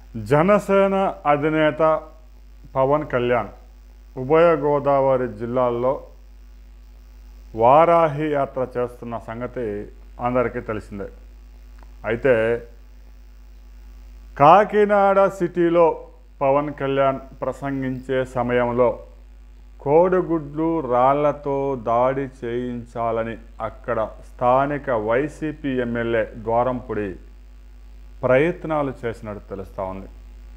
జనసేన అధినేత పవన్ కళ్యాణ్ ఉభయ గోదావరి జిల్లాల్లో వారాహి యాత్ర చేస్తున్న సంగతి అందరికీ తెలిసిందే అయితే కాకినాడ సిటీలో పవన్ కళ్యాణ్ ప్రసంగించే సమయంలో కోడిగుడ్లు రాళ్లతో దాడి చేయించాలని అక్కడ స్థానిక వైసీపీ ఎమ్మెల్యే ద్వారంపుడి ప్రయత్నాలు చేసినట్టు తెలుస్తూ ఉంది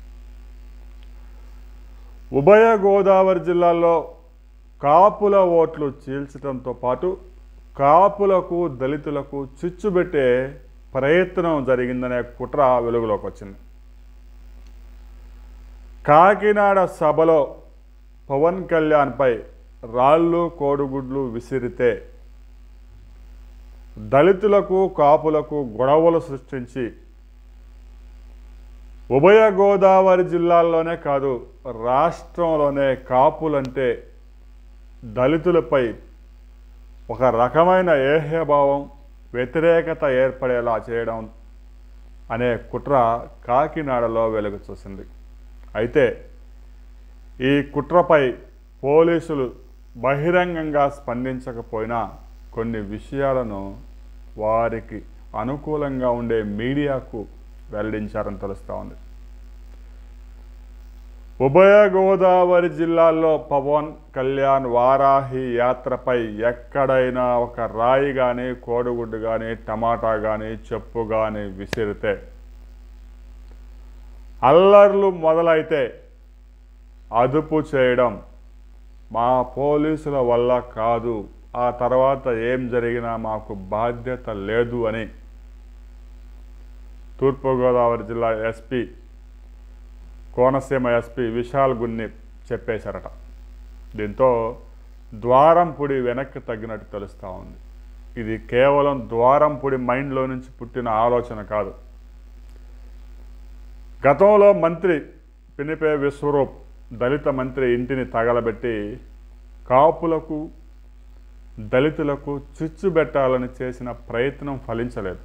ఉభయ గోదావరి జిల్లాల్లో కాపుల ఓట్లు చీల్చడంతో పాటు కాపులకు దళితులకు చిచ్చుబెట్టే ప్రయత్నం జరిగిందనే కుట్ర వెలుగులోకి వచ్చింది కాకినాడ సభలో పవన్ కళ్యాణ్పై రాళ్ళు కోడిగుడ్లు విసిరితే దళితులకు కాపులకు గొడవలు సృష్టించి ఉభయ గోదావరి జిల్లాల్లోనే కాదు రాష్ట్రంలోనే కాపులంటే దళితులపై ఒక రకమైన ఏహ్యభావం వ్యతిరేకత ఏర్పడేలా చేయడం అనే కుట్ర కాకినాడలో వెలుగు చూసింది అయితే ఈ కుట్రపై పోలీసులు బహిరంగంగా స్పందించకపోయినా కొన్ని విషయాలను వారికి అనుకూలంగా ఉండే మీడియాకు వెల్లడించారని తెలుస్తూ ఉంది ఉభయ గోదావరి జిల్లాల్లో పవన్ కళ్యాణ్ వారాహి యాత్రపై ఎక్కడైనా ఒక రాయి కానీ కోడిగుడ్డు కానీ టమాటా కానీ చెప్పు కానీ విసిరితే అల్లర్లు మొదలైతే అదుపు చేయడం మా పోలీసుల వల్ల కాదు ఆ తర్వాత ఏం జరిగినా మాకు బాధ్యత లేదు అని తూర్పుగోదావరి జిల్లా ఎస్పీ కోనసీమ ఎస్పీ విశాల్ గున్ని చెప్పేశారట దీంతో ద్వారంపుడి వెనక్కి తగ్గినట్టు తెలుస్తూ ఉంది ఇది కేవలం ద్వారంపుడి మైండ్లో నుంచి పుట్టిన ఆలోచన కాదు గతంలో మంత్రి పినిపే విశ్వరూప్ దళిత మంత్రి ఇంటిని తగలబెట్టి కాపులకు దళితులకు చిచ్చు పెట్టాలని చేసిన ప్రయత్నం ఫలించలేదు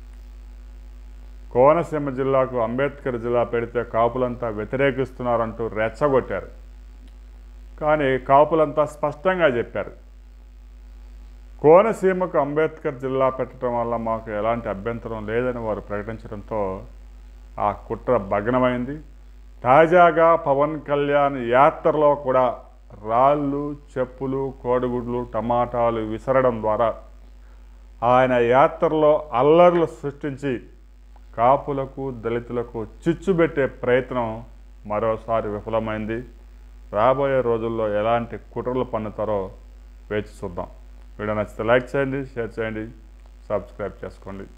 కోనసీమ జిల్లాకు అంబేద్కర్ జిల్లా పెడితే కాపులంతా వ్యతిరేకిస్తున్నారంటూ రెచ్చగొట్టారు కానీ కాపులంతా స్పష్టంగా చెప్పారు కోనసీమకు అంబేద్కర్ జిల్లా పెట్టడం వల్ల మాకు ఎలాంటి అభ్యంతరం లేదని వారు ప్రకటించడంతో ఆ కుట్ర భగ్నమైంది తాజాగా పవన్ కళ్యాణ్ యాత్రలో కూడా రాళ్ళు చెప్పులు కోడిగుడ్లు టమాటాలు విసరడం ద్వారా ఆయన యాత్రలో అల్లర్లు సృష్టించి కాపులకు దళితులకు చిచ్చుబెట్టే ప్రయత్నం మరోసారి విఫలమైంది రాబోయే రోజుల్లో ఎలాంటి కుట్రలు పన్నుతారో వేచి చూద్దాం వీడియో నచ్చితే లైక్ చేయండి షేర్ చేయండి సబ్స్క్రైబ్ చేసుకోండి